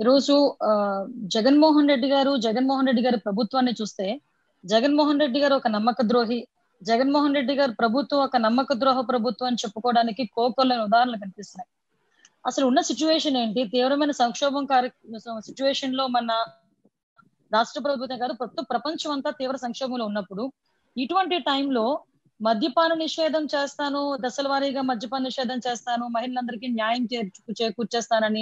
ఈరోజు ఆ, జగన్మోహన్ రెడ్డి గారు జగన్మోహన్ రెడ్డి గారి ప్రభుత్వాన్ని చూస్తే జగన్మోహన్ రెడ్డి గారు ఒక నమ్మక ద్రోహి జగన్మోహన్ రెడ్డి గారు ప్రభుత్వం ఒక నమ్మక ద్రోహ ప్రభుత్వం అని చెప్పుకోవడానికి కోకొల్లని ఉదాహరణలు కనిపిస్తున్నాయి అసలు ఉన్న సిచ్యువేషన్ ఏంటి తీవ్రమైన సంక్షోభం సిచ్యువేషన్ లో మన రాష్ట్ర ప్రభుత్వం కాదు మొత్తం ప్రపంచం అంతా తీవ్ర సంక్షోభంలో ఉన్నప్పుడు ఇటువంటి టైంలో మద్యపాన నిషేధం చేస్తాను దశల వారీగా మద్యపాన నిషేధం చేస్తాను మహిళలందరికీ న్యాయం చేర్చు చేకూర్చేస్తానని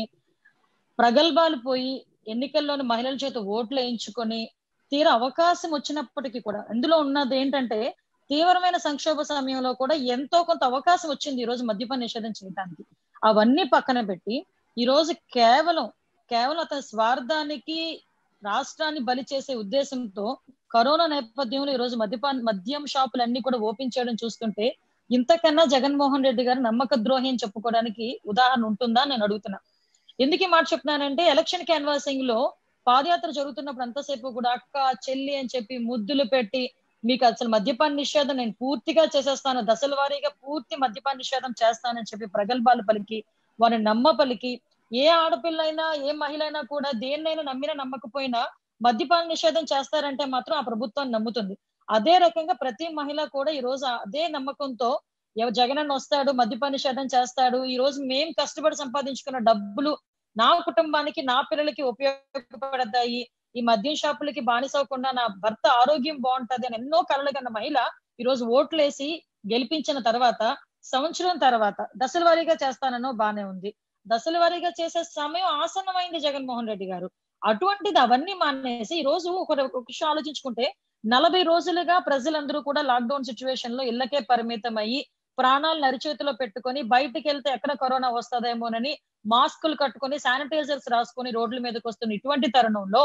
ప్రగల్భాలు పోయి ఎన్నికల్లోని మహిళల చేత ఓట్లు వేయించుకొని తీర అవకాశం వచ్చినప్పటికీ కూడా అందులో ఉన్నది ఏంటంటే తీవ్రమైన సంక్షోభ సమయంలో కూడా ఎంతో కొంత అవకాశం వచ్చింది ఈ రోజు మద్యపాన నిషేధం చేయడానికి అవన్నీ పక్కన పెట్టి ఈ రోజు కేవలం కేవలం అతని స్వార్థానికి రాష్ట్రాన్ని బలి చేసే ఉద్దేశంతో కరోనా నేపథ్యంలో ఈ రోజు మద్యపాన్ మద్యం షాపులన్నీ కూడా ఓపెన్ చేయడం చూస్తుంటే ఇంతకన్నా జగన్మోహన్ రెడ్డి గారు నమ్మక ద్రోహి అని చెప్పుకోవడానికి ఉదాహరణ ఉంటుందా నేను అడుగుతున్నా ఎందుకు ఈ మాట చెప్తున్నానంటే ఎలక్షన్ క్యాన్వాసింగ్ లో పాదయాత్ర జరుగుతున్నప్పుడు అంతసేపు కూడా అక్క చెల్లి అని చెప్పి ముద్దులు పెట్టి మీకు అసలు మద్యపాన నిషేధం నేను పూర్తిగా చేసేస్తాను దశల వారీగా పూర్తి మద్యపాన నిషేధం చేస్తానని చెప్పి ప్రగల్భాలు పలికి వారిని నమ్మ పలికి ఏ ఆడపిల్ల అయినా ఏ మహిళ అయినా కూడా దేన్నైనా నమ్మినా నమ్మకపోయినా మద్యపాన నిషేధం చేస్తారంటే మాత్రం ఆ ప్రభుత్వాన్ని నమ్ముతుంది అదే రకంగా ప్రతి మహిళ కూడా ఈ రోజు అదే నమ్మకంతో ఎవ- జగనన్న వస్తాడు మద్యపాన నిషేధం చేస్తాడు ఈ రోజు మేం కష్టపడి సంపాదించుకున్న డబ్బులు నా కుటుంబానికి నా పిల్లలకి ఉపయోగపడతాయి ఈ మద్యం షాపులకి బానిసవకుండా నా భర్త ఆరోగ్యం బాగుంటది అని ఎన్నో కలలు కన్న మహిళ ఈ రోజు ఓట్లేసి గెలిపించిన తర్వాత సంవత్సరం తర్వాత దశల వారీగా చేస్తానో బానే ఉంది దశల వారీగా చేసే సమయం ఆసన్నమైంది జగన్మోహన్ రెడ్డి గారు అటువంటిది అవన్నీ మానేసి ఈ రోజు ఒక ఒక విషయం ఆలోచించుకుంటే నలభై రోజులుగా ప్రజలందరూ కూడా లాక్డౌన్ సిచ్యువేషన్ లో ఇళ్లకే పరిమితం అయ్యి ప్రాణాలు నరిచేతిలో పెట్టుకొని బయటికి వెళ్తే ఎక్కడ కరోనా వస్తుందేమోనని మాస్కులు కట్టుకొని శానిటైజర్స్ రాసుకొని రోడ్ల మీదకి వస్తున్న ఇటువంటి తరుణంలో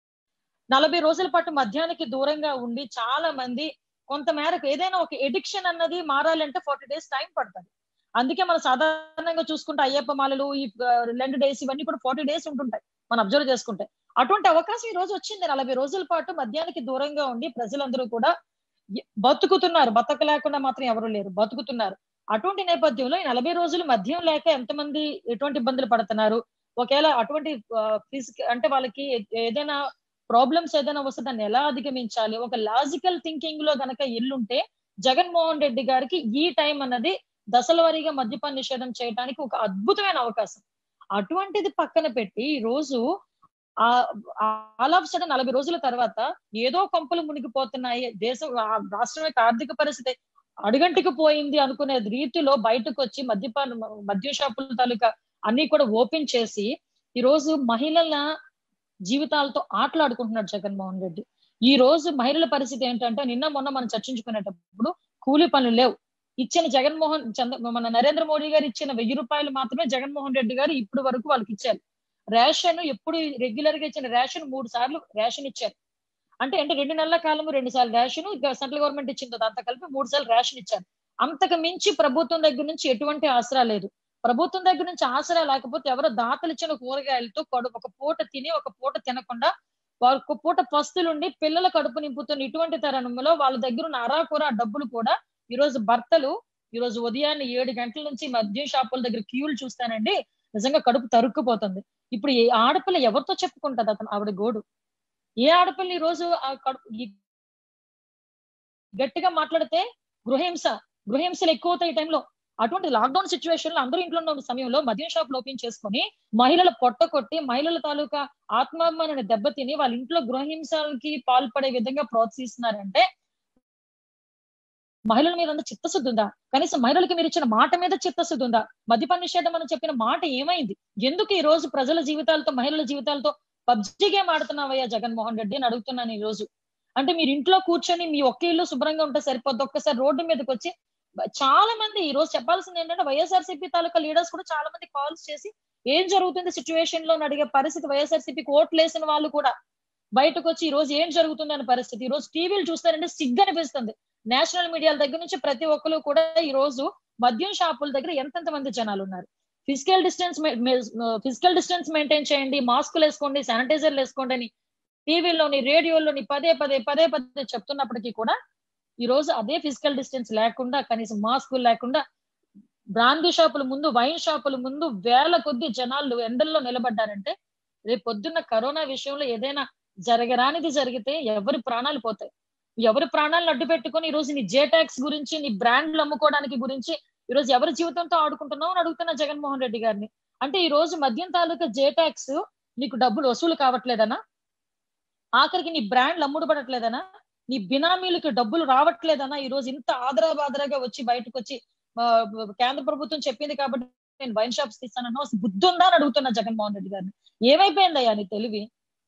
నలభై రోజుల పాటు మద్యానికి దూరంగా ఉండి చాలా మంది కొంతమేరకు ఏదైనా ఒక ఎడిక్షన్ అన్నది మారాలంటే ఫార్టీ డేస్ టైం పడుతుంది అందుకే మనం సాధారణంగా చూసుకుంటే అయ్యప్ప మాలలు ఈ రెండు డేస్ ఇవన్నీ కూడా ఫార్టీ డేస్ ఉంటుంటాయి మనం అబ్జర్వ్ చేసుకుంటే అటువంటి అవకాశం ఈ రోజు వచ్చింది నలభై రోజుల పాటు మద్యానికి దూరంగా ఉండి ప్రజలందరూ కూడా ఎ- బతుకుతున్నారు బతక లేకుండా మాత్రం ఎవరు లేరు బతుకుతున్నారు అటువంటి నేపథ్యంలో ఈ నలభై రోజులు మద్యం లేక ఎంతమంది ఎటువంటి ఇబ్బందులు పడుతున్నారు ఒకవేళ అటువంటి ఫిజిక్ అంటే వాళ్ళకి ఏ- ఏదైనా ప్రాబ్లమ్స్ ఏదైనా వస్తే దాన్ని ఎలా అధిగమించాలి ఒక లాజికల్ థింకింగ్ లో గనక ఎల్లుంటే జగన్మోహన్ రెడ్డి గారికి ఈ టైం అన్నది దశల వారీగా మద్యపాన నిషేధం చేయడానికి ఒక అద్భుతమైన అవకాశం అటువంటిది పక్కన పెట్టి ఈ రోజు ఆ ఆల్ ఆఫ్ సడన్ నలభై రోజుల తర్వాత ఏదో కొంపలు మునిగిపోతున్నాయి దేశం ఆ రాష్ట్రం యొక్క ఆర్థిక పరిస్థితి అడుగంటికి పోయింది అనుకునే రీతిలో బయటకు వచ్చి మద్యపాన మద్యం షాపుల తాలూకా అన్ని కూడా ఓపెన్ చేసి ఈ రోజు మహిళల జీవితాలతో ఆటలాడుకుంటున్నాడు జగన్మోహన్ రెడ్డి ఈ రోజు మహిళల పరిస్థితి ఏంటంటే నిన్న మొన్న మనం చర్చించుకునేటప్పుడు కూలి పనులు లేవు ఇచ్చిన జగన్మోహన్ చంద్ర మన నరేంద్ర మోడీ గారు ఇచ్చిన వెయ్యి రూపాయలు మాత్రమే జగన్మోహన్ రెడ్డి గారు ఇప్పుడు వరకు వాళ్ళకి ఇచ్చారు రేషన్ ఎప్పుడు రెగ్యులర్ గా ఇచ్చిన రేషన్ మూడు సార్లు రేషన్ ఇచ్చారు అంటే అంటే రెండు నెలల కాలము రెండు సార్లు రేషన్ ఇక సెంట్రల్ గవర్నమెంట్ ఇచ్చిన దాంతో కలిపి మూడు సార్లు రేషన్ ఇచ్చారు అంతకు మించి ప్రభుత్వం దగ్గర నుంచి ఎటువంటి ఆసరా లేదు ప్రభుత్వం దగ్గర నుంచి ఆసరా లేకపోతే ఎవరో దాతలు ఇచ్చిన కూరగాయలతో కడు ఒక పూట తిని ఒక పూట తినకుండా వారు ఒక పూట పస్తులుండి పిల్లల కడుపు నింపుతున్న ఇటువంటి తరుణంలో వాళ్ళ దగ్గర ఉన్న అరాకూర డబ్బులు కూడా ఈ రోజు భర్తలు ఈ రోజు ఉదయాన్నే ఏడు గంటల నుంచి మద్యం షాపుల దగ్గర క్యూలు చూస్తానండి నిజంగా కడుపు తరుక్కుపోతుంది ఇప్పుడు ఏ ఆడపిల్ల ఎవరితో చెప్పుకుంటది అతను ఆవిడ గోడు ఏ ఆడపిల్ల ఈ రోజు ఆ కడుపు ఈ గట్టిగా మాట్లాడితే గృహహింస గృహహింసలు ఎక్కువ అవుతాయి ఈ టైంలో అటువంటి లాక్డౌన్ సిచ్యువేషన్ లో అందరూ ఇంట్లో ఉన్న సమయంలో మద్యం షాప్ ఓపెన్ చేసుకొని మహిళల పొట్ట కొట్టి మహిళల తాలూకా ఆత్మాభిమానాన్ని దెబ్బతిని వాళ్ళ ఇంట్లో గృహహింసలకి పాల్పడే విధంగా ప్రోత్సహిస్తున్నారంటే మహిళల మీద అంత చిత్తశుద్ధి ఉందా కనీసం మహిళలకి మీరు ఇచ్చిన మాట మీద చిత్తశుద్ధి ఉందా మద్యపాన నిషేధం అని చెప్పిన మాట ఏమైంది ఎందుకు ఈ రోజు ప్రజల జీవితాలతో మహిళల జీవితాలతో పబ్జీ గేమ్ ఆడుతున్నావయ్యా జగన్మోహన్ రెడ్డి అని అడుగుతున్నాను ఈ రోజు అంటే మీరు ఇంట్లో కూర్చొని మీ ఒక్క ఇల్లు శుభ్రంగా ఉంటే సరిపోద్ది ఒక్కసారి రోడ్డు మీదకి వచ్చి చాలా మంది ఈ రోజు చెప్పాల్సింది ఏంటంటే వైఎస్ఆర్సీపీ తాలూకా లీడర్స్ కూడా చాలా మంది కాల్స్ చేసి ఏం జరుగుతుంది సిచ్యువేషన్ లో అని అడిగే పరిస్థితి వైఎస్ఆర్సీపీకి ఓట్లు వేసిన వాళ్ళు కూడా బయటకు వచ్చి ఈ రోజు ఏం జరుగుతుంది అనే పరిస్థితి ఈ రోజు టీవీలు చూస్తారంటే సిగ్గు అనిపిస్తుంది నేషనల్ మీడియాల దగ్గర నుంచి ప్రతి ఒక్కరు కూడా ఈ రోజు మద్యం షాపుల దగ్గర ఎంతెంత మంది జనాలు ఉన్నారు physical distance physical distance maintain చేయండి మాస్కులు వేసుకోండి శానిటైజర్లు వేసుకోండి అని టీవీలోని రేడియోలోని పదే పదే పదే పదే చెప్తున్నప్పటికీ కూడా ఈ రోజు అదే ఫిజికల్ డిస్టెన్స్ లేకుండా కనీసం మాస్కులు లేకుండా బ్రాందీ షాపుల ముందు వైన్ షాపుల ముందు వేల కొద్ది జనాలు ఎండల్లో నిలబడ్డారంటే రేపు పొద్దున్న కరోనా విషయంలో ఏదైనా జరగరానిది జరిగితే ఎవరి ప్రాణాలు పోతాయి ఎవరి ప్రాణాలను అడ్డు పెట్టుకొని ఈ రోజు నీ జేటాక్స్ గురించి నీ బ్రాండ్లు అమ్ముకోవడానికి గురించి ఈ రోజు ఎవరి జీవితంతో ఆడుకుంటున్నావు అని అడుగుతున్నా జగన్మోహన్ రెడ్డి గారిని అంటే ఈ రోజు మద్యం తాలూకా జేటాక్స్ నీకు డబ్బులు వసూలు కావట్లేదనా ఆఖరికి నీ బ్రాండ్లు అమ్ముడుపడట్లేదనా నీ బినామీలకి డబ్బులు రావట్లేదనా ఈ రోజు ఇంత ఆదరా బాదరాగా వచ్చి బయటకు వచ్చి ఆ, కేంద్ర ప్రభుత్వం చెప్పింది కాబట్టి నేను వైన్ షాప్స్ తీస్తానన్నా అసలు బుద్ధి ఉందా అని అడుగుతున్నా జగన్మోహన్ రెడ్డి గారిని ఏమైపోయిందయ్యా నీ తెలివి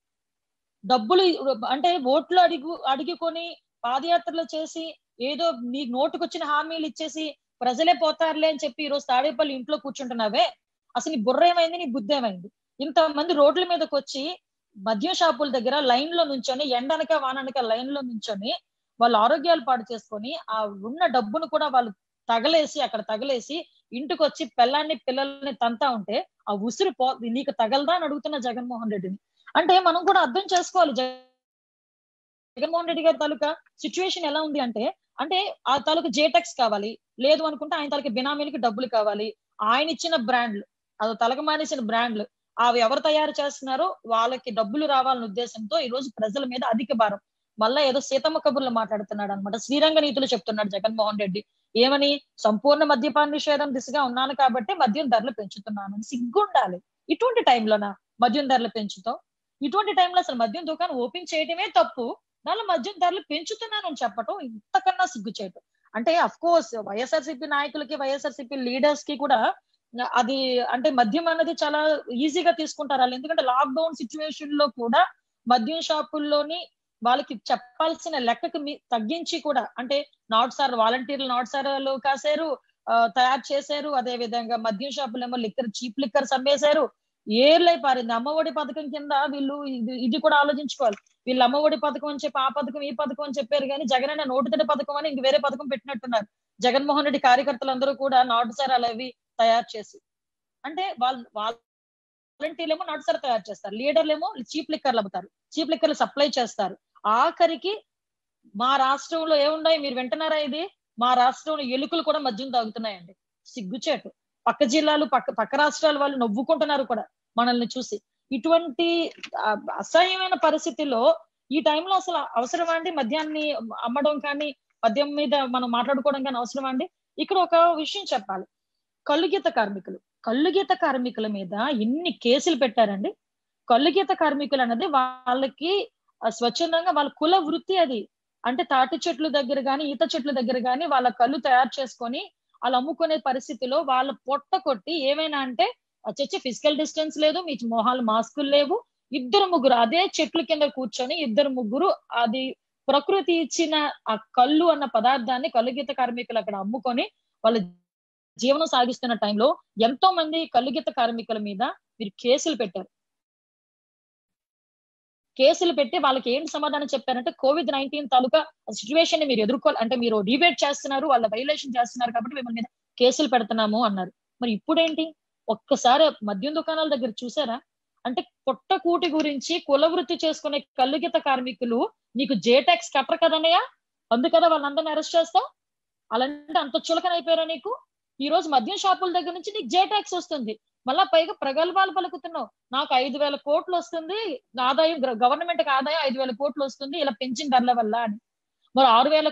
డబ్బులు అంటే ఓట్లు అడిగు అడుగుకొని పాదయాత్రలు చేసి ఏదో నీ నోటుకొచ్చిన హామీలు ఇచ్చేసి ప్రజలే పోతారులే అని చెప్పి ఈ రోజు తాడేపల్లి ఇంట్లో కూర్చుంటున్నావే అసలు నీ బుర్ర ఏమైంది నీ బుద్ధి ఏమైంది ఇంతమంది రోడ్ల మీదకి వచ్చి మద్యం షాపుల దగ్గర లైన్ లో నుంచొని ఎండనక వాననక లైన్ లో నుంచొని వాళ్ళ ఆరోగ్యాలు పాడు చేసుకొని ఆ ఉన్న డబ్బును కూడా వాళ్ళు తగలేసి అక్కడ తగలేసి ఇంటికి వచ్చి పిల్లాన్ని పిల్లల్ని తంతా ఉంటే ఆ ఉసిరి పో నీకు తగలదా అని అడుగుతున్న జగన్మోహన్ రెడ్డిని అంటే మనం కూడా అర్థం చేసుకోవాలి జగ- జగన్మోహన్ రెడ్డి గారి తాలూకా సిచ్యువేషన్ ఎలా ఉంది అంటే అంటే ఆ తాలూకా జేటెక్స్ కావాలి లేదు అనుకుంటే ఆయన తాలూకా బినామీలకి డబ్బులు కావాలి ఆయన ఇచ్చిన బ్రాండ్లు అది తలక మానేసిన బ్రాండ్లు అవి ఎవరు తయారు చేస్తున్నారో వాళ్ళకి డబ్బులు రావాలనే ఉద్దేశంతో ఈ రోజు ప్రజల మీద అధిక భారం మళ్ళా ఏదో సీతమ్మ కబుర్లు మాట్లాడుతున్నాడు అనమాట శ్రీరంగ నీతులు చెప్తున్నాడు జగన్మోహన్ రెడ్డి ఏమని సంపూర్ణ మద్యపాన నిషేధం దిశగా ఉన్నాను కాబట్టి మద్యం ధరలు పెంచుతున్నాను అని సిగ్గుండాలి ఇటువంటి టైంలోనా మద్యం ధరలు పెంచుతావు ఇటువంటి టైంలో అసలు మద్యం దుకాణం ఓపెన్ చేయడమే తప్పు దానిలో మద్యం ధరలు పెంచుతున్నాను అని చెప్పటం ఇంతకన్నా సిగ్గు చేయటం అంటే అఫ్ కోర్స్ వైఎస్ఆర్సీపీ నాయకులకి వైఎస్ఆర్సీపీ లీడర్స్ కి కూడా అది అంటే మద్యం అనేది చాలా ఈజీగా తీసుకుంటారు వాళ్ళు ఎందుకంటే లాక్డౌన్ సిచ్యువేషన్ లో కూడా మద్యం షాపుల్లోని వాళ్ళకి చెప్పాల్సిన లెక్కకి మీ- తగ్గించి కూడా అంటే నాట్ సార్ వాలంటీర్లు నాట్ సార్లు కాసారు ఆ, తయారు చేశారు అదే విధంగా మద్యం షాపులు ఏమో లిక్కర్ చీప్ లిక్కర్స్ అమ్మేశారు ఏర్లై పారింది అమ్మఒడి పథకం కింద వీళ్ళు ఇది ఇది కూడా ఆలోచించుకోవాలి వీళ్ళు అమ్మఒడి పథకం అని చెప్పి ఆ పథకం ఈ పథకం అని చెప్పారు కానీ జగన్ అన్న నోటితడి పథకం అని ఇంక వేరే పథకం పెట్టినట్టున్నారు జగన్మోహన్ రెడ్డి కార్యకర్తలందరూ కూడా నాటు సారాలు అవి తయారు చేసి అంటే వాళ్ళు వాలంటీర్లు ఏమో నాటు సార్ తయారు చేస్తారు లీడర్లు ఏమో చీప్ లిక్కర్లు అమ్ముతారు చీప్ లిక్కర్లు సప్లై చేస్తారు ఆఖరికి మా రాష్ట్రంలో ఏమున్నాయి మీరు వింటున్నారా ఇది మా రాష్ట్రంలో ఎలుకలు కూడా మద్యం తాగుతున్నాయండి సిగ్గుచేటు పక్క జిల్లాలు పక్క పక్క రాష్ట్రాల వాళ్ళు నవ్వుకుంటున్నారు కూడా మనల్ని చూసి ఇటువంటి ఆ, అసహ్యమైన పరిస్థితిలో ఈ టైంలో అసలు అవసరమా అండి మద్యాన్ని అమ్మడం కానీ మద్యం మీద మనం మాట్లాడుకోవడం కానీ అవసరమా అండి ఇక్కడ ఒక విషయం చెప్పాలి కళ్ళుగీత కార్మికులు కళ్ళుగీత కార్మికుల మీద ఎన్ని కేసులు పెట్టారండి కళ్ళుగీత కార్మికులు అన్నది వాళ్ళకి ఆ, స్వచ్ఛందంగా వాళ్ళ కుల వృత్తి అది అంటే తాటి చెట్ల దగ్గర గాని ఈత చెట్ల దగ్గర గాని వాళ్ళ కళ్ళు తయారు చేసుకొని వాళ్ళు అమ్ముకునే పరిస్థితిలో వాళ్ళ పొట్ట కొట్టి ఏమైనా అంటే వచ్చి ఫిజికల్ డిస్టెన్స్ లేదు మీ మొహాలు మాస్కులు లేవు ఇద్దరు ముగ్గురు అదే చెట్ల కింద కూర్చొని ఇద్దరు ముగ్గురు అది ప్రకృతి ఇచ్చిన ఆ కళ్ళు అన్న పదార్థాన్ని కళ్ళుగీత కార్మికులు అక్కడ అమ్ముకొని వాళ్ళ జీవనం సాగిస్తున్న టైంలో ఎంతో మంది కళ్ళుగీత కార్మికుల మీద మీరు కేసులు పెట్టారు కేసులు పెట్టి వాళ్ళకి ఏంటి సమాధానం చెప్పారంటే కోవిడ్ నైన్టీన్ తాలూకా సిచ్యువేషన్ ని మీరు ఎదుర్కోవాలి అంటే మీరు డిబేట్ చేస్తున్నారు వాళ్ళ వైలేషన్ చేస్తున్నారు కాబట్టి మిమ్మల్ని మీద కేసులు పెడుతున్నాము అన్నారు మరి ఇప్పుడేంటి ఒక్కసారి మద్యం దుకాణాల దగ్గర చూసారా అంటే పొట్టకూటి గురించి కుల వృత్తి చేసుకునే కల్లుగీత కార్మికులు నీకు జేటాక్స్ కట్టరు కదన్నయ్య అందుకదా వాళ్ళందరిని అరెస్ట్ చేస్తావు అలాంటి అంత చులకన అయిపోయారా నీకు ఈ రోజు మద్యం షాపుల దగ్గర నుంచి నీకు జేటాక్స్ వస్తుంది మళ్ళా పైగా ప్రగల్భాలు పలుకుతున్నావు నాకు ఐదు వేల కోట్లు వస్తుంది ఆదాయం గవర్నమెంట్ కి ఆదాయం ఐదు వేల కోట్లు వస్తుంది ఇలా పెంచిన ధరల వల్ల అని మరి ఆరు వేల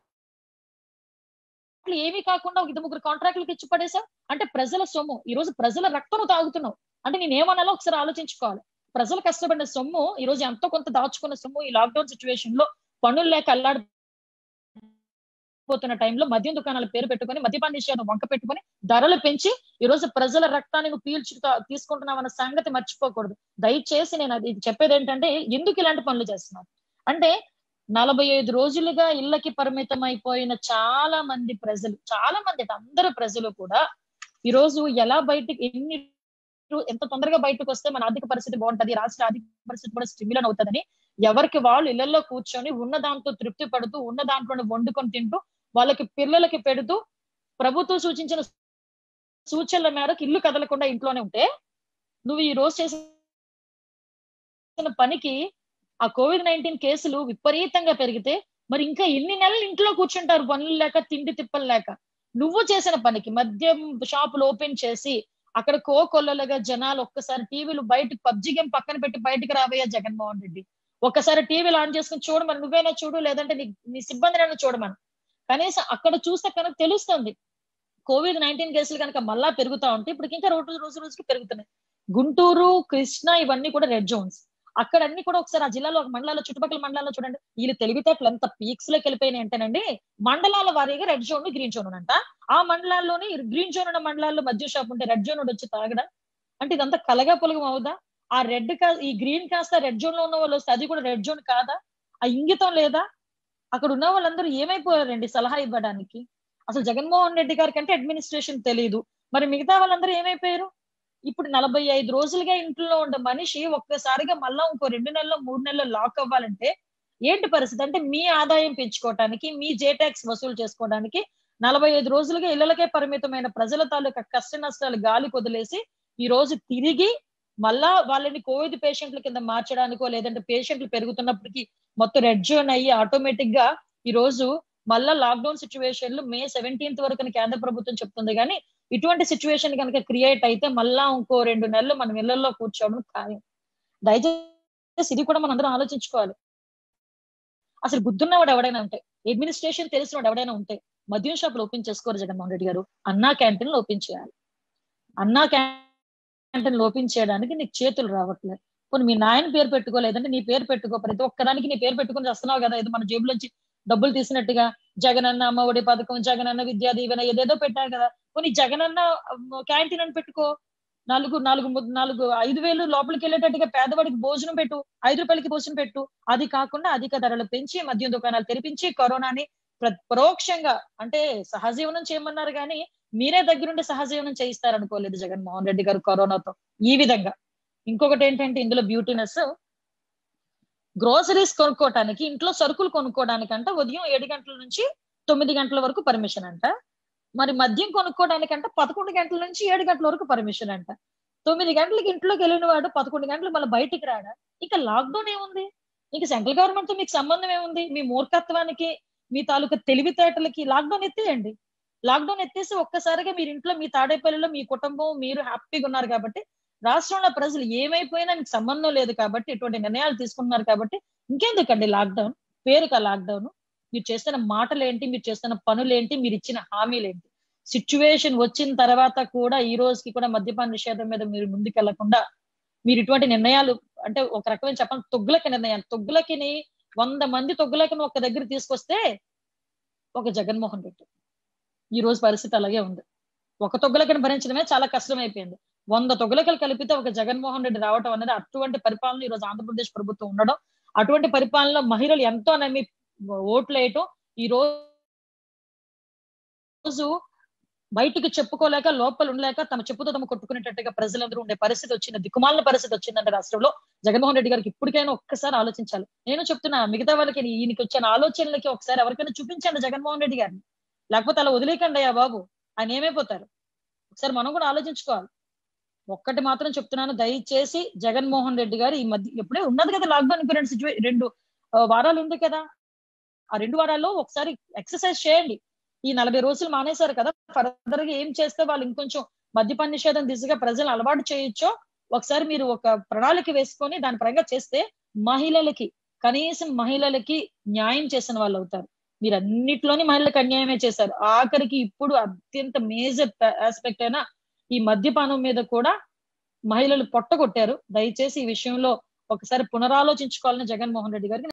కోట్లు ఏమీ కాకుండా ఒక ఇద్దరు ముగ్గురు కాంట్రాక్టులకు ఇచ్చి పడేసా అంటే ప్రజల సొమ్ము ఈ రోజు ప్రజల రక్తం తాగుతున్నావు అంటే నేను ఏమనాలో ఒకసారి ఆలోచించుకోవాలి ప్రజలు కష్టపడిన సొమ్ము ఈ రోజు ఎంతో కొంత దాచుకున్న సొమ్ము ఈ లాక్డౌన్ సిచ్యువేషన్ లో పనులు లేక అల్లాడి పోతున్న టైంలో మద్యం దుకాణాల పేరు పెట్టుకొని మద్యపాన నిషేధం వంక పెట్టుకొని ధరలు పెంచి ఈ రోజు ప్రజల రక్తాన్ని నువ్వు పీల్చు తీసుకుంటున్నావు అన్న సంగతి మర్చిపోకూడదు దయచేసి నేను అది చెప్పేది ఏంటంటే ఎందుకు ఇలాంటి పనులు చేస్తున్నారు అంటే నలభై ఐదు రోజులుగా ఇళ్ళకి పరిమితం అయిపోయిన చాలా మంది ప్రజలు చాలా మంది అందరు ప్రజలు కూడా ఈ రోజు ఎలా బయటికి ఎన్ని ఎంత తొందరగా బయటకు వస్తే మన ఆర్థిక పరిస్థితి బాగుంటది రాష్ట్ర ఆర్థిక పరిస్థితి కూడా స్టిమ్యులన్ అవుతుందని ఎవరికి వాళ్ళు ఇళ్లలో కూర్చొని ఉన్న దాంతో తృప్తి పడుతూ ఉన్న దాంట్లోనే వండుకొని తింటూ వాళ్ళకి పిల్లలకి పెడుతూ ప్రభుత్వం సూచించిన సూచనల మేరకు ఇల్లు కదలకుండా ఇంట్లోనే ఉంటే నువ్వు ఈ రోజు చేసిన పనికి ఆ కోవిడ్ నైన్టీన్ కేసులు విపరీతంగా పెరిగితే మరి ఇంకా ఎన్ని నెలలు ఇంట్లో కూర్చుంటారు పనులు లేక తిండి తిప్పలు లేక నువ్వు చేసిన పనికి మద్యం షాపులు ఓపెన్ చేసి అక్కడ కోకొల్లలుగా జనాలు ఒక్కసారి టీవీలు బయటకు పబ్జి గేమ్ పక్కన పెట్టి బయటకు రావయ్యా జగన్మోహన్ రెడ్డి ఒక్కసారి టీవీలు ఆన్ చేసుకుని చూడమని నువ్వైనా చూడు లేదంటే నీ నీ సిబ్బందినైనా చూడమని కనీసం అక్కడ చూస్తే కనుక తెలుస్తుంది కోవిడ్ నైన్టీన్ కేసులు కనుక మళ్ళా పెరుగుతా ఉంటే ఇప్పుడు ఇంకా రోజు రోజు రోజుకి పెరుగుతున్నాయి గుంటూరు కృష్ణ ఇవన్నీ కూడా రెడ్ జోన్స్ అక్కడ అన్ని కూడా ఒకసారి ఆ జిల్లాలో ఒక మండలాల్లో చుట్టుపక్కల మండలాల్లో చూడండి వీళ్ళు తెలివితేటలు ఎంత పీక్స్ లోకి వెళ్ళిపోయినాయి అంటేనండి మండలాల వారీగా రెడ్ జోన్ గ్రీన్ జోన్ అంట ఆ మండలాల్లోని గ్రీన్ జోన్ ఉన్న మండలాల్లో మద్యం షాప్ ఉంటే రెడ్ జోన్ వచ్చి తాగడా అంటే ఇదంతా కలగా పొలగం అవుదా ఆ రెడ్ కా ఈ గ్రీన్ కాస్త రెడ్ జోన్ లో ఉన్న వాళ్ళు వస్తే అది కూడా రెడ్ జోన్ కాదా ఆ ఇంగితం లేదా అక్కడ ఉన్న వాళ్ళందరూ ఏమైపోయారండి సలహా ఇవ్వడానికి అసలు జగన్మోహన్ రెడ్డి గారికి అంటే అడ్మినిస్ట్రేషన్ తెలియదు మరి మిగతా వాళ్ళందరూ ఏమైపోయారు ఇప్పుడు నలభై ఐదు రోజులుగా ఇంట్లో ఉండే మనిషి ఒక్కసారిగా మళ్ళా ఇంకో రెండు నెలలు మూడు నెలలు లాక్ అవ్వాలంటే ఏంటి పరిస్థితి అంటే మీ ఆదాయం పెంచుకోవడానికి మీ జే ట్యాక్స్ వసూలు చేసుకోవడానికి నలభై ఐదు రోజులుగా ఇళ్లకే పరిమితమైన ప్రజల తాలూకా కష్ట నష్టాలు గాలి కొదిలేసి ఈ రోజు తిరిగి మళ్ళా వాళ్ళని కోవిడ్ పేషెంట్ల కింద మార్చడానికో లేదంటే పేషెంట్లు పెరుగుతున్నప్పటికీ మొత్తం రెడ్ జోన్ అయ్యి ఆటోమేటిక్ గా ఈ రోజు మళ్ళా లాక్డౌన్ సిచ్యువేషన్లు మే సెవెంటీన్త్ వరకు అని కేంద్ర ప్రభుత్వం చెప్తుంది కానీ ఇటువంటి సిచ్యువేషన్ కనుక క్రియేట్ అయితే మళ్ళా ఇంకో రెండు నెలలు మనం ఇళ్లలో కూర్చోవడం ఖాయం దయచేసి ఇది కూడా మనం అందరం ఆలోచించుకోవాలి అసలు బుద్ధున్నవాడు ఎవడైనా ఉంటే అడ్మినిస్ట్రేషన్ తెలిసినవాడు ఎవడైనా ఉంటే మద్యం షాపులు ఓపెన్ చేసుకోరు జగన్మోహన్ రెడ్డి గారు అన్నా క్యాంటీన్లు ఓపెన్ చేయాలి అన్నా క్యాంటీన్లు ఓపెన్ చేయడానికి నీకు చేతులు రావట్లేదు కొన్ని మీ నాయన పేరు పెట్టుకో లేదంటే నీ పేరు పెట్టుకో ప్రతి ఒక్కదానికి నీ పేరు పెట్టుకుని వస్తున్నావు కదా ఇది మన జేబులోంచి డబ్బులు తీసినట్టుగా జగనన్న అమ్మఒడి పథకం జగనన్న విద్యా దీవెన ఏదేదో పెట్టారు కదా కొన్ని జగనన్న క్యాంటీన్ అని పెట్టుకో నాలుగు నాలుగు ము- నాలుగు ఐదు వేలు లోపలికి వెళ్ళేటట్టుగా పేదవాడికి భోజనం పెట్టు ఐదు రూపాయలకి భోజనం పెట్టు అది కాకుండా అధిక ధరలు పెంచి మద్యం దుకాణాలు తెరిపించి కరోనాని ప్ర- పరోక్షంగా అంటే సహజీవనం చేయమన్నారు కానీ మీరే దగ్గరుండి సహజీవనం చేయిస్తారనుకోలేదు జగన్మోహన్ రెడ్డి గారు కరోనాతో ఈ విధంగా ఇంకొకటి ఏంటంటే ఇందులో బ్యూటీనెస్ గ్రోసరీస్ కొనుక్కోవటానికి ఇంట్లో సరుకులు కొనుక్కోవడానికి అంట ఉదయం ఏడు గంటల నుంచి తొమ్మిది గంటల వరకు పర్మిషన్ అంట మరి మద్యం కొనుక్కోవడానికంట పదకొండు గంటల నుంచి ఏడు గంటల వరకు పర్మిషన్ అంట తొమ్మిది గంటలకి ఇంట్లోకి వెళ్ళిన వాడు పదకొండు గంటలు మళ్ళీ బయటికి రాడా ఇక లాక్డౌన్ ఏముంది ఇక సెంట్రల్ గవర్నమెంట్ తో మీకు సంబంధం ఏముంది మీ మూర్ఖత్వానికి మీ తాలూకా తెలివితేటలకి లాక్డౌన్ ఎత్తేయండి లాక్డౌన్ ఎత్తేసి ఒక్కసారిగా మీరు ఇంట్లో మీ తాడేపల్లిలో మీ కుటుంబం మీరు హ్యాపీగా ఉన్నారు కాబట్టి రాష్ట్రంలో ప్రజలు ఏమైపోయినా మీకు సంబంధం లేదు కాబట్టి ఇటువంటి నిర్ణయాలు తీసుకుంటున్నారు కాబట్టి ఇంకెందుకండి లాక్డౌన్ పేరుక లాక్డౌన్ మీరు చేస్తున్న మాటలేంటి మీరు చేస్తున్న పనులేంటి మీరు ఇచ్చిన హామీలేంటి సిచ్యువేషన్ వచ్చిన తర్వాత కూడా ఈ రోజుకి కూడా మద్యపాన నిషేధం మీద మీరు ముందుకెళ్లకుండా మీరు ఇటువంటి నిర్ణయాలు అంటే ఒక రకమైన చెప్పాలి తొగ్గులకి నిర్ణయాలు తొగ్గులకిని వంద మంది తొగ్గులకిని ఒక దగ్గర తీసుకొస్తే ఒక జగన్మోహన్ రెడ్డి ఈ రోజు పరిస్థితి అలాగే ఉంది ఒక తొగ్గులకని భరించడమే చాలా కష్టం అయిపోయింది వంద తొగ్గులకలు కలిపితే ఒక జగన్మోహన్ రెడ్డి రావటం అనేది అటువంటి పరిపాలన ఈ రోజు ఆంధ్రప్రదేశ్ ప్రభుత్వం ఉండడం అటువంటి పరిపాలనలో మహిళలు ఎంతో నమ్మి ఓట్లు వేయటం ఈ రోజు బయటికి చెప్పుకోలేక లోపల ఉండలేక తమ చెప్పుతో తమ కొట్టుకునేటట్టుగా ప్రజలందరూ ఉండే పరిస్థితి వచ్చింది దిక్కుమాలిన పరిస్థితి వచ్చిందంటే రాష్ట్రంలో జగన్మోహన్ రెడ్డి గారికి ఇప్పటికైనా ఒక్కసారి ఆలోచించాలి నేను చెప్తున్నా మిగతా వాళ్ళకి ఈయనకి వచ్చిన ఆలోచనలకి ఒకసారి ఎవరికైనా చూపించండి జగన్మోహన్ రెడ్డి గారిని లేకపోతే అలా వదిలేకండి అయ్యా బాబు ఆయన ఏమైపోతారు ఒకసారి మనం కూడా ఆలోచించుకోవాలి ఒక్కటి మాత్రం చెప్తున్నాను దయచేసి జగన్మోహన్ రెడ్డి గారు ఈ మధ్య ఎప్పుడే ఉన్నది కదా లాక్డౌన్ ఇంకో రెండు సిచ్యువే రెండు ఆ, వారాలు ఉంది కదా ఆ రెండు వారాల్లో ఒకసారి ఎక్సర్సైజ్ చేయండి ఈ నలభై రోజులు మానేశారు కదా ఫర్దర్ గా ఏం చేస్తే వాళ్ళు ఇంకొంచెం మద్యపాన నిషేధం దిశగా ప్రజలు అలవాటు చేయొచ్చో ఒకసారి మీరు ఒక ప్రణాళిక వేసుకొని దాని పరంగా చేస్తే మహిళలకి కనీసం మహిళలకి న్యాయం చేసిన వాళ్ళు అవుతారు మీరు అన్నిట్లోని మహిళలకు అన్యాయమే చేశారు ఆఖరికి ఇప్పుడు అత్యంత మేజర్ ఆస్పెక్ట్ అయినా ఈ మద్యపానం మీద కూడా మహిళలు పొట్టగొట్టారు దయచేసి ఈ విషయంలో ఒకసారి పునరాలోచించుకోవాలని జగన్మోహన్ రెడ్డి గారికి